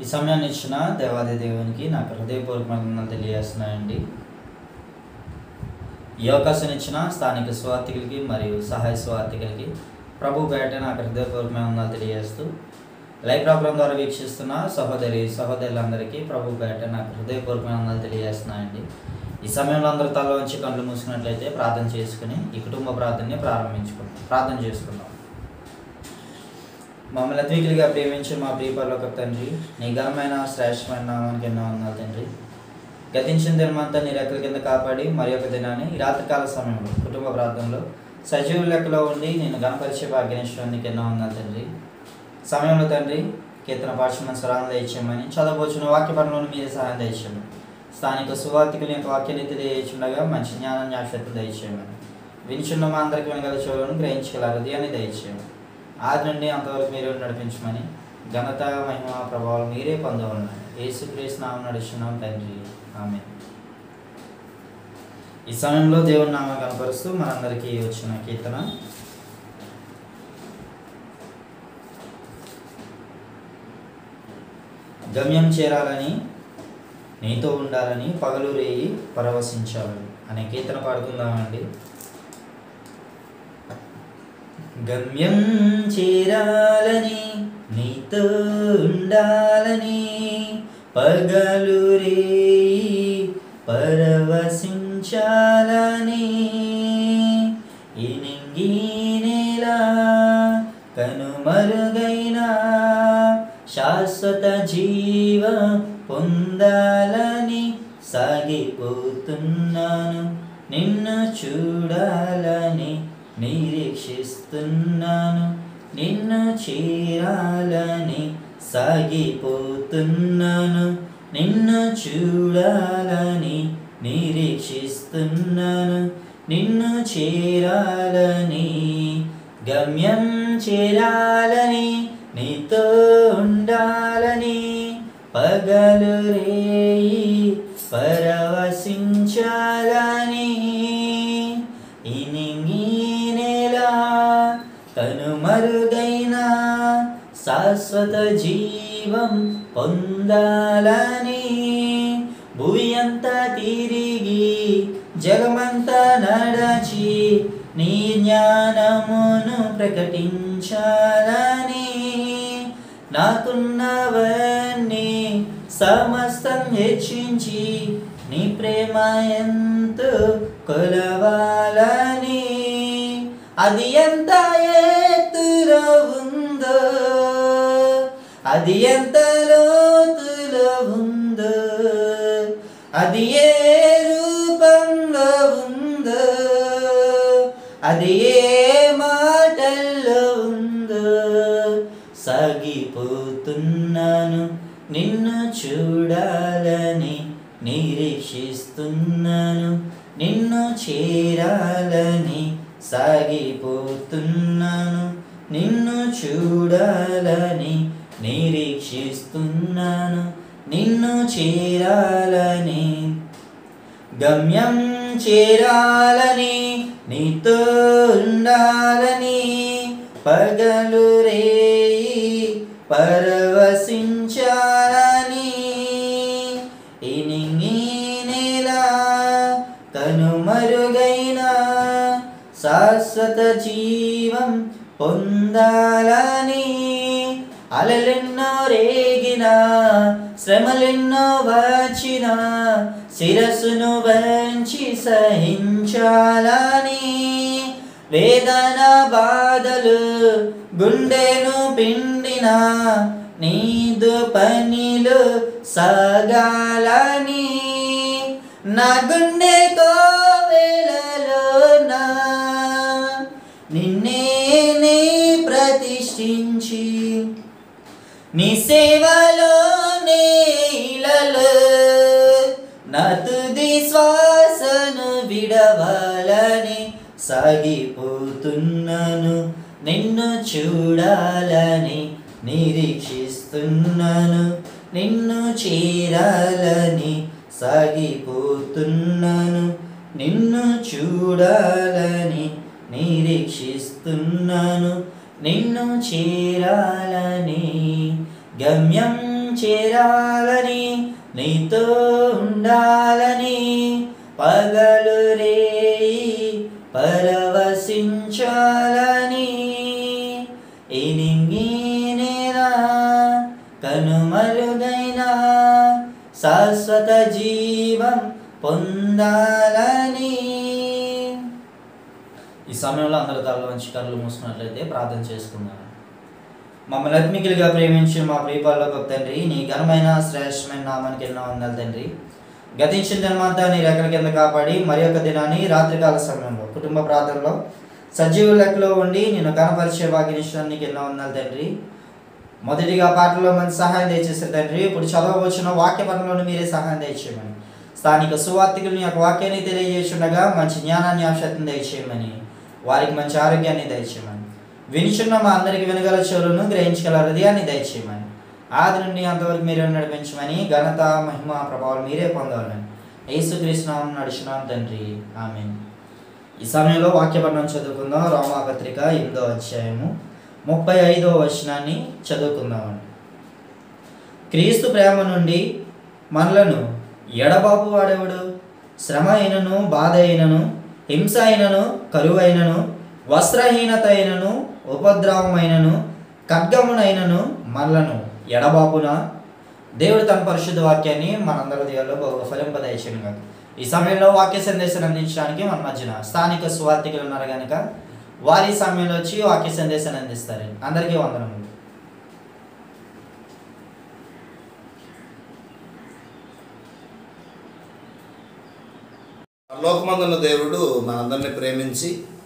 ఈ సమయాన్ని ఇచ్చిన దేవాది దేవునికి నాకు హృదయపూర్వకంగా తెలియజేస్తున్నాయండి ఈ అవకాశం ఇచ్చిన స్థానిక స్వార్థికులకి మరియు సహాయ స్వార్థికులకి ప్రభు బయట నాకు హృదయపూర్వకంగా తెలియజేస్తూ లైవ్ ప్రోగ్రాం ద్వారా వీక్షిస్తున్న సహోదరి సహోదరులందరికీ ప్రభు బయట నాకు హృదయపూర్వకంగా తెలియజేస్తున్నాయండి ఈ సమయంలో అందరూ తల వంచి కళ్ళు మూసుకున్నట్లయితే ప్రార్థన చేసుకుని ఈ కుటుంబ ప్రార్థనని ప్రారంభించుకుందాం ప్రార్థన చేసుకుందాం మమ్మల్ని అద్వికులుగా ప్రేమించి మా ప్రియపరలోక తండ్రి నీ ఘనమైన శ్రేష్టమైన నామానికి ఎన్నో వందనాలు తండ్రి గతించిన దినమంతా నీ రెక్కల కింద కాపాడి మరి ఒక దినాన్ని ఈ రాత్రికాల సమయంలో కుటుంబ ప్రార్థనలో సజీవ లెక్కలో ఉండి నేను గణపరిచే భాగ్యనిష్టానికి ఎన్నో వందనాలు తండ్రి సమయంలో తండ్రి కీర్తన పాఠశాల స్వరాన్ని దయచేయమని చదవబోచున్న వాక్య పనులను మీరే సహాయం దయచేయమని స్థానిక సువార్థికుల యొక్క వాక్యనీతి దయచుండగా మంచి జ్ఞానం జ్ఞాపకత దయచేయమని వినిచున్న మా అందరికి వినగల చెవులను గ్రహించగల హృదయాన్ని దయచేయమని ఆది నుండి అంతవరకు మీరు నడిపించమని ఘనత మహిమ ప్రభావం మీరే పొందవలను యేసు క్రీస్తు నామం నడుచున్నాం తండ్రి ఆమె ఈ సమయంలో దేవుని నామం కనపరుస్తూ మనందరికీ వచ్చిన కీర్తన గమ్యం చేరాలని నీతో ఉండాలని పగలు రేయి పరవశించాలని అనే కీర్తన పాడుకుందామండి గమ్యం చేరాలని నీతో ఉండాలని పగలు రేయి పరవశించాలని ఈ నింగి నేల కనుమరుగైన శాశ్వత జీవ పొందాలని సాగిపోతున్నాను నిన్ను చూడాలని నిరీక్షిస్తున్నాను నిన్ను చేరాలని సాగిపోతున్నాను నిన్ను చూడాలని నిరీక్షిస్తున్నాను నిన్ను చేరాలని గమ్యం చేరాలని నీతో ఉండాలని పగలు రేయి పరవశించాలని ఇనింగి నేల కనుమరుగైన శాశ్వత జీవం పొందాలని భూమి అంతా తిరిగి జగమంతా నడచి నీ జ్ఞానమును ప్రకటించాలని నాకున్నవన్నీ సమస్తం హెచ్చించి నీ ప్రేమ ఎంతో కొలవాలని అది ఎంత ఎత్తులో ఉందో అది ఎంత లోతులో ఉందో అది ఏ రూపంలో ఉందో అది ఏ మాటల్లో ఉందో సాగిపోతున్నాను నిన్ను చూడాలని నిరీక్షిస్తున్నాను నిన్ను చేరాలని సాగిపోతున్నాను నిన్ను చూడాలని నిరీక్షిస్తున్నాను నిన్ను చేరాలని గమ్యం చేరాలని నీతో ఉండాలని పగలు రేయి పరవశించాలని ఇనింగి నేల కనుమరుగైన శాశ్వత జీవం పొందాలని అలలెన్నో రేగిన శ్రమలెన్నో వచ్చిన శిరస్సును వంచి సహించాలని వేదన బాధలు గుండెను పిండిన నీదు పనిలు సాగాలని నా గుండె కోవెలలోన నిన్నే నే ప్రతిష్ఠించి నీ సేవలోనే ఇలలో నా తుది శ్వాసను విడవాలని సాగిపోతున్నాను నిన్ను చూడాలని నిరీక్షిస్తున్నాను నిన్ను చేరాలని సాగిపోతున్నాను నిన్ను చూడాలని నిరీక్షిస్తున్నాను నిన్ను చేరాలని గమ్యం చేరాలని నీతో ఉండాలని పగలు రేయి పరవశించాలని ఇనింగినేనా కనుమరుగైనా శాశ్వత జీవం పొందాలని ఈ సమయంలో అందరూ తల వంచి కళ్ళు మూసుకున్నట్లయితే ప్రార్థన చేసుకుందాం మమ్మల్ని అత్మికిలుగా ప్రేమించి మా ప్రియపాల్లో గొప్ప తండ్రి నీ ఘనమైన శ్రేష్టమైన నామానికి ఎన్నో వందలు తండ్రి గతించిన దినమంతా నీ రెక్కల కింద కాపాడి మరి ఒక దినాన్ని రాత్రికాల సమయంలో కుటుంబ ప్రార్థనలో సజీవ లెక్కలో ఉండి నేను కనపరిచే భాగ్యనిష్టానికి ఎన్నో వందలు తండ్రి మొదటిగా పాటలో మంచి సహాయం దయచేసారు తండ్రి ఇప్పుడు చదవవచ్చిన వాక్య పనులను మీరే సహాయం దయచేయమని స్థానిక సువార్థికులు నీ యొక్క వాక్యాన్ని తెలియజేస్తుండగా మంచి జ్ఞానాన్ని ఆశక్తిని దయచేయమని వారికి మంచి ఆరోగ్యాన్ని దయచేయమని వినిచున్న మా అందరికి వినగల చెవులను గ్రహించగల హృదయాన్ని దయచేయమని ఆది నుండి అంతవరకు మీరే నడిపించమని ఘనత మహిమ ప్రభావాలు మీరే పొందాలని యేసుక్రీస్తునామం నడిచినాం తండ్రి ఆమె ఈ సమయంలో వాక్యపట్నం చదువుకుందాం రోమాపత్రిక ఎనిమిదో అధ్యాయము ముప్పై ఐదో వచనాన్ని చదువుకుందామండి క్రీస్తు ప్రేమ నుండి మనలను ఎడబాపు వాడెవడు శ్రమ అయినను బాధ అయినను హింస అయినను కరువైనను వస్త్రహీనత అయినను ఉపద్రవమైనను ఖడ్గమునైనను మనలను ఎడబాపున దేవుడు తన పరిశుద్ధ వాక్యాన్ని మనందరి దేవుల్లో బహుగా ఫలింపదయచేయను కాదు ఈ సమయంలో వాక్య సందేశాన్ని అందించడానికి మన మధ్యన స్థానిక సువార్థికులు ఉన్నారు కనుక వారి సమయంలో వచ్చి వాక్య సందేశాన్ని అందిస్తారు అందరికీ వందనములు పరలోకమందున్న దేవుడు మనందరిని ప్రేమించి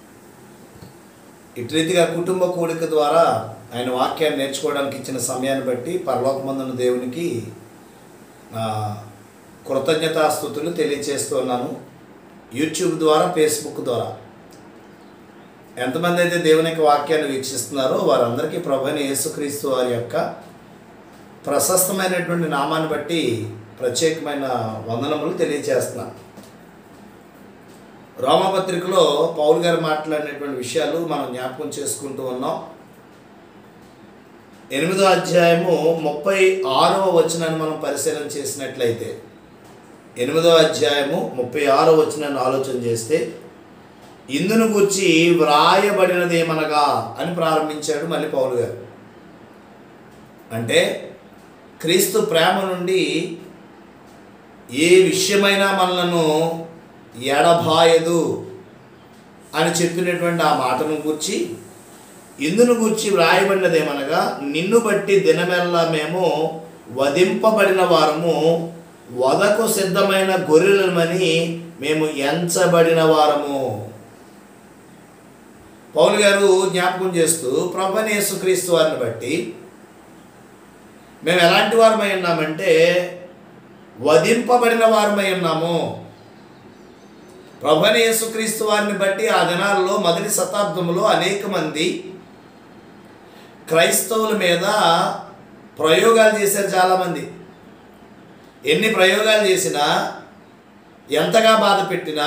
ఇటు రీతిగా కుటుంబ కూడిక ద్వారా ఆయన వాక్యాన్ని నేర్చుకోవడానికి ఇచ్చిన సమయాన్ని బట్టి పరలోకమందున్న దేవునికి నా కృతజ్ఞతాస్థుతులు తెలియచేస్తున్నాను యూట్యూబ్ ద్వారా ఫేస్బుక్ ద్వారా ఎంతమంది అయితే దేవుని యొక్క వాక్యాన్ని వీక్షిస్తున్నారో వారందరికీ ప్రభుని యేసుక్రీస్తు వారి యొక్క ప్రశస్తమైనటువంటి నామాన్ని బట్టి ప్రత్యేకమైన వందనములు తెలియజేస్తున్నాను రోమపత్రికలో పౌల్ గారు మాట్లాడినటువంటి విషయాలు మనం జ్ఞాపకం చేసుకుంటూ ఉన్నాం ఎనిమిదో అధ్యాయము ముప్పై ఆరవ వచనాన్ని మనం పరిశీలన చేసినట్లయితే ఎనిమిదో అధ్యాయము ముప్పై ఆరో వచనాన్ని ఆలోచన చేస్తే ఇందును గురించి వ్రాయబడినదేమనగా అని ప్రారంభించాడు మళ్ళీ పౌలు గారు అంటే క్రీస్తు ప్రేమ నుండి ఏ విషయమైనా మనలను ఎడబాయదు అని చెప్పినటువంటి ఆ మాటను గూర్చి ఇందును గూర్చి వ్రాయబడినదేమనగా నిన్ను బట్టి దినమెల్లా మేము వధింపబడిన వారము వదకు సిద్ధమైన గొర్రెలమని మేము ఎంచబడిన వారము పౌలు గారు జ్ఞాపకం చేస్తూ ప్రభనేసుక్రీస్తు వారిని బట్టి మేము ఎలాంటి వారమై ఉన్నామంటే వధింపబడిన వారమై ఉన్నాము ప్రభుని యేసుక్రీస్తు వారిని బట్టి ఆ దినాల్లో మొదటి శతాబ్దంలో అనేక మంది క్రైస్తవుల మీద ప్రయోగాలు చేశారు చాలామంది ఎన్ని ప్రయోగాలు చేసినా ఎంతగా బాధ పెట్టినా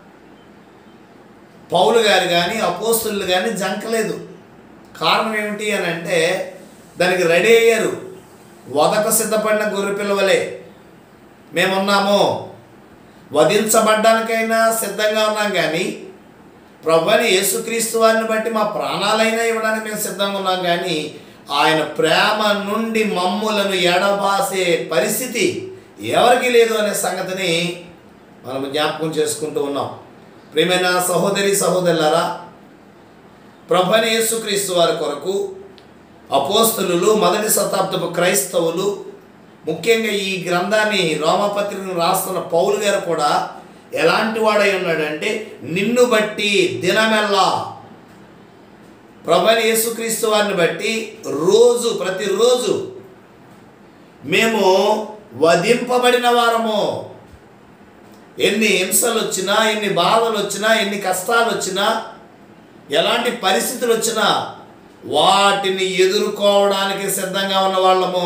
పౌలు గారు కానీ అపోస్తులు కానీ జంకలేదు కారణం ఏమిటి అని అంటే దానికి రెడీ అయ్యారు వదక సిద్ధపడిన గొర్రె పిల్లవలే మేమున్నాము వధించబడ్డానికైనా సిద్ధంగా ఉన్నాం కానీ ప్రభుని యేసుక్రీస్తు వారిని బట్టి మా ప్రాణాలైనా ఇవ్వడానికి మేము సిద్ధంగా ఉన్నాం కానీ ఆయన ప్రేమ నుండి మమ్ములను ఎడబాసే పరిస్థితి ఎవరికి లేదు అనే సంగతిని మనం జ్ఞాపకం చేసుకుంటూ ఉన్నాం ప్రియమైన సహోదరి సహోదరులారా ప్రభుని యేసుక్రీస్తు వారి కొరకు అపోస్తులు మొదటి శతాబ్దపు క్రైస్తవులు ముఖ్యంగా ఈ గ్రంథాన్ని రోమపత్రికను రాస్తున్న పౌలు గారు కూడా ఎలాంటి వాడై ఉన్నాడంటే నిన్ను బట్టి దినమెల్లా ప్రభుని యేసుక్రీస్తు వారిని బట్టి రోజు ప్రతిరోజు మేము వధింపబడిన వారము ఎన్ని హింసలు వచ్చినా ఎన్ని బాధలు వచ్చినా ఎన్ని కష్టాలు వచ్చినా ఎలాంటి పరిస్థితులు వచ్చినా వాటిని ఎదుర్కోవడానికి సిద్ధంగా ఉన్న వాళ్ళము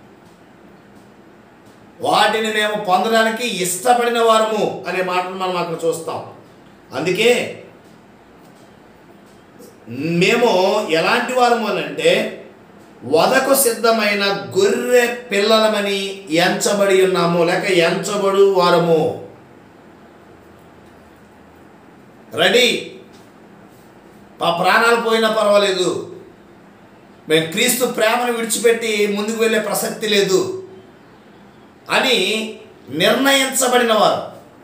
వాటిని మేము పొందడానికి ఇష్టపడిన వారము అనే మాటను మనం అక్కడ చూస్తాం అందుకే మేము ఎలాంటి వారము అని అంటే వదకు సిద్ధమైన గొర్రె పిల్లలమని ఎంచబడి ఉన్నాము లేక ఎంచబడు వారము రెడీ మా ప్రాణాలు పోయినా పర్వాలేదు మేము క్రీస్తు ప్రేమను విడిచిపెట్టి ముందుకు వెళ్ళే ప్రసక్తి లేదు అని నిర్ణయించబడిన వారు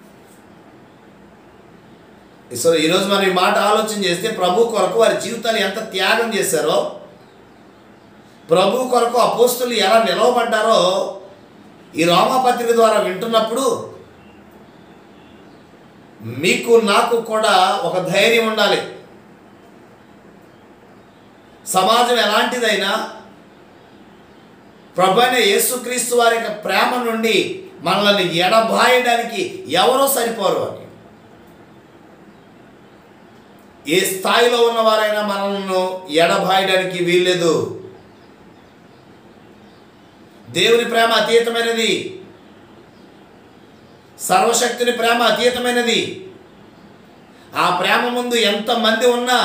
సో ఈరోజు మనం ఈ మాట ఆలోచన చేస్తే ప్రభు కొరకు వారి జీవితాలు ఎంత త్యాగం చేశారో ప్రభు కొరకు అపోస్తులు ఎలా నిలవబడ్డారో ఈ రోమాపత్రిక ద్వారా వింటున్నప్పుడు మీకు నాకు కూడా ఒక ధైర్యం ఉండాలి సమాజం ఎలాంటిదైనా ప్రభు అయిన యేసుక్రీస్తు వారి యొక్క ప్రేమ నుండి మనల్ని ఎడబాయడానికి ఎవరో సరిపోరు అని ఏ స్థాయిలో ఉన్నవారైనా మనల్ని ఎడబాయడానికి వీల్లేదు దేవుని ప్రేమ అతీతమైనది సర్వశక్తుని ప్రేమ అతీతమైనది ఆ ప్రేమ ముందు ఎంతమంది ఉన్నా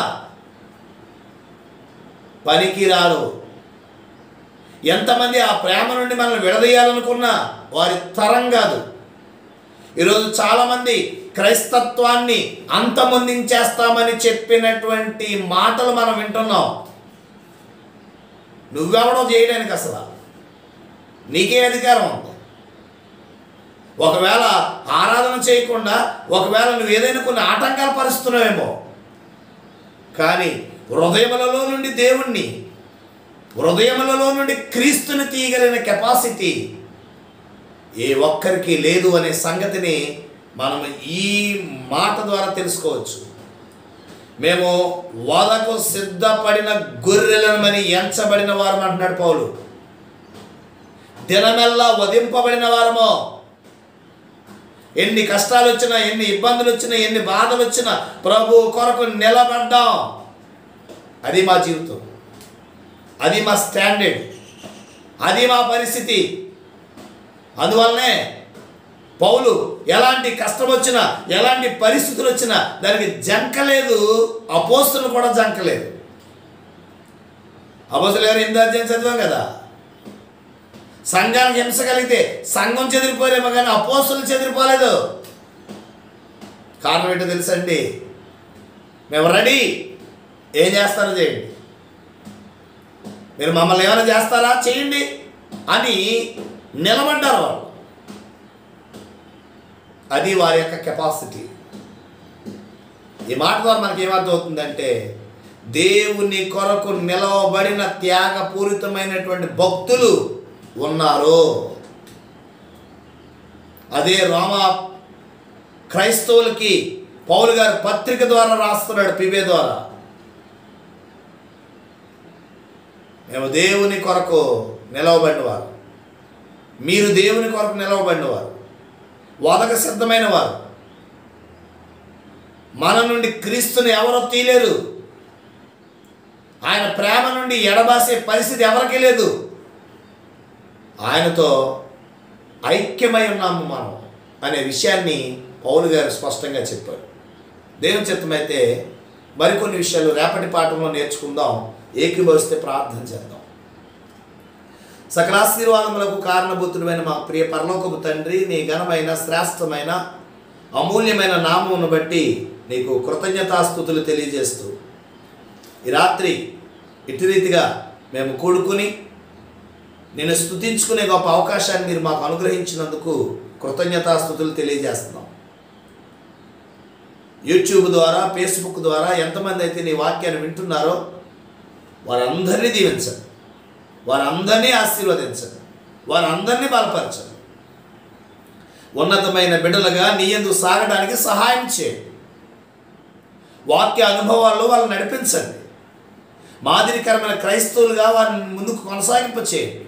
పనికిరారు ఎంతమంది ఆ ప్రేమ నుండి మనల్ని విడదీయాలనుకున్నా వారి తరం కాదు ఈరోజు చాలామంది క్రైస్తత్వాన్ని అంతమొందించేస్తామని చెప్పినటువంటి మాటలు మనం వింటున్నాం నువ్వెవడో చేయడానికి అసలు నీకే అధికారం ఉంది ఒకవేళ ఆరాధన చేయకుండా ఒకవేళ నువ్వు ఏదైనా కొన్ని ఆటంకాలు పరుస్తున్నావేమో కానీ హృదయములలో నుండి దేవుణ్ణి హృదయములలో నుండి క్రీస్తుని తీయగలిగిన కెపాసిటీ ఏ ఒక్కరికి లేదు అనే సంగతిని మనం ఈ మాట ద్వారా తెలుసుకోవచ్చు మేము వదకు సిద్ధపడిన గొర్రెలమని ఎంచబడిన వారం అంటున్నాడు పౌలు దినమెల్లా వధింపబడిన వారమో ఎన్ని కష్టాలు వచ్చినా ఎన్ని ఇబ్బందులు వచ్చినా ఎన్ని బాధలు వచ్చినా ప్రభు కొరకు నిలబడ్డాం అది మా జీవితం అది మా స్టాండర్డ్ అది మా పరిస్థితి అందువల్లనే పౌలు ఎలాంటి కష్టం వచ్చినా ఎలాంటి పరిస్థితులు వచ్చినా దానికి జంకలేదు అపోస్తులు కూడా జంకలేదు అపోస్తులు ఎవరు ఎనిమిది అధ్యాయం చదివాం కదా సంఘానికి హింస కలిగితే సంఘం చెదిరిపోలేమో కానీ అపోస్తులు చెదిరిపోలేదు కారణం ఏంటో తెలుసండి మేము రెడీ ఏం చేస్తారో చేయండి మీరు మమ్మల్ని ఏమైనా చేస్తారా చేయండి అని నిలబడ్డారు వాళ్ళు అది వారి యొక్క కెపాసిటీ ఈ మాట ద్వారా మనకి ఏమర్థం అవుతుందంటే దేవుని కొరకు నిలవబడిన త్యాగపూరితమైనటువంటి భక్తులు ఉన్నారు అదే రోమ క్రైస్తవులకి పౌలు గారు పత్రిక ద్వారా రాస్తున్నాడు పిబే ద్వారా మేము దేవుని కొరకు నిలవబడినవారు మీరు దేవుని కొరకు నిలవబడినవారు వదక సిద్ధమైన వారు మన నుండి క్రీస్తుని ఎవరో తీలేరు ఆయన ప్రేమ నుండి ఎడబాసే పరిస్థితి ఎవరికీ లేదు ఆయనతో ఐక్యమై ఉన్నాము మనం అనే విషయాన్ని పౌలు గారు స్పష్టంగా చెప్పారు దేవుని చిత్తమైతే మరికొన్ని విషయాలు రేపటి పాఠంలో నేర్చుకుందాం ఏకీభవిస్తే ప్రార్థన చేద్దాం సకలాశీర్వాదములకు కారణభూతుడమైన మా ప్రియ పరలోకపు తండ్రి నీ ఘనమైన శ్రేష్టమైన అమూల్యమైన నామమును బట్టి నీకు కృతజ్ఞతాస్థుతులు తెలియజేస్తూ ఈ రాత్రి ఇటు రీతిగా మేము కూడుకుని నేను స్తుతించుకునే గొప్ప అవకాశాన్ని మీరు మాకు అనుగ్రహించినందుకు కృతజ్ఞతాస్థుతులు తెలియజేస్తున్నాం యూట్యూబ్ ద్వారా ఫేస్బుక్ ద్వారా ఎంతమంది అయితే నీ వాక్యాన్ని వింటున్నారో వారందరినీ దీవించండి వారందరినీ ఆశీర్వదించండి వారందరినీ బలపరచండి ఉన్నతమైన బిడ్డలుగా నీ యందు సాగడానికి సహాయం చేయండి వాక్య అనుభవాల్లో వాళ్ళని నడిపించండి మాదిరికరమైన క్రైస్తవులుగా వారిని ముందుకు కొనసాగింప చేయండి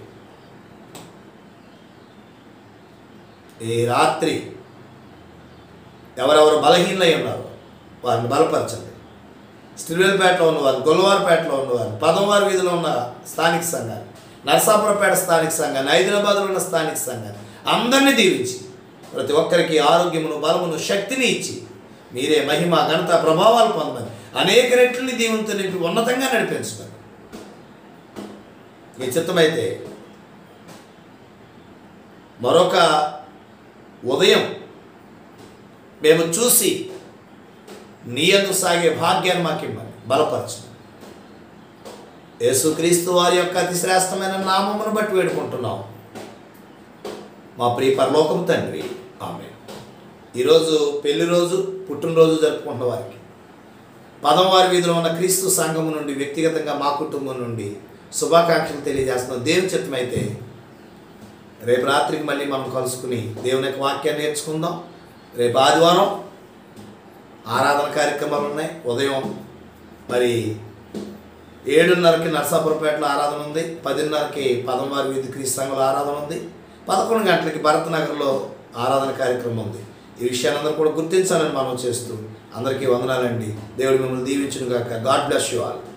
ఈ రాత్రి ఎవరెవరు బలహీనలై ఉన్నారు వారిని బలపరచండి స్టిల్వేల్పేటలో ఉన్నవారు గొల్లవారిపేటలో ఉన్నవారు పదమవారి వీధిలో ఉన్న స్థానిక సంఘాన్ని నరసాపురపేట స్థానిక సంఘాన్ని హైదరాబాద్లో ఉన్న స్థానిక సంఘాన్ని అందరినీ దీవించి ప్రతి ఒక్కరికి ఆరోగ్యమును బలమును శక్తిని ఇచ్చి మీరే మహిమ ఘనత ప్రభావాలు పొందమని అనేక రెట్లని దీవులతో నింపి ఉన్నతంగా నడిపించమని మీ చిత్తమైతే మరొక ఉదయం మేము చూసి నీ యందు సాగే భాగ్యాన్ని మాకు ఇవ్వండి బలపరచు యేసుక్రీస్తు వారి యొక్క అతి శ్రేష్టమైన నామమును బట్టి వేడుకుంటున్నాం మా ప్రియ పరలోకము తండ్రి ఆమె ఈరోజు పెళ్లి రోజు పుట్టినరోజు జరుపుకుంటున్న వారికి పదమవారి వీధిలో ఉన్న క్రీస్తు సంఘము నుండి వ్యక్తిగతంగా మా కుటుంబం నుండి శుభాకాంక్షలు తెలియజేస్తున్నాం దేవుని చిత్తమైతే రేపు రాత్రికి మళ్ళీ మనం కలుసుకుని దేవుని యొక్క వాక్యాన్ని నేర్చుకుందాం రేపు ఆదివారం ఆరాధన కార్యక్రమాలు ఉన్నాయి ఉదయం మరి ఏడున్నరకి నర్సాపురపేటలో ఆరాధన ఉంది పదిన్నరకి పదమవారి వీధి క్రీస్తు సంఘంలో ఆరాధన ఉంది పదకొండు గంటలకి భరత్ నగర్లో ఆరాధన కార్యక్రమం ఉంది ఈ విషయాన్ని అందరూ కూడా గుర్తించాలని మనం చేస్తూ అందరికీ వందనాలండి దేవుడు మిమ్మల్ని దీవించును గాక గాడ్ బ్లెస్ యు ఆల్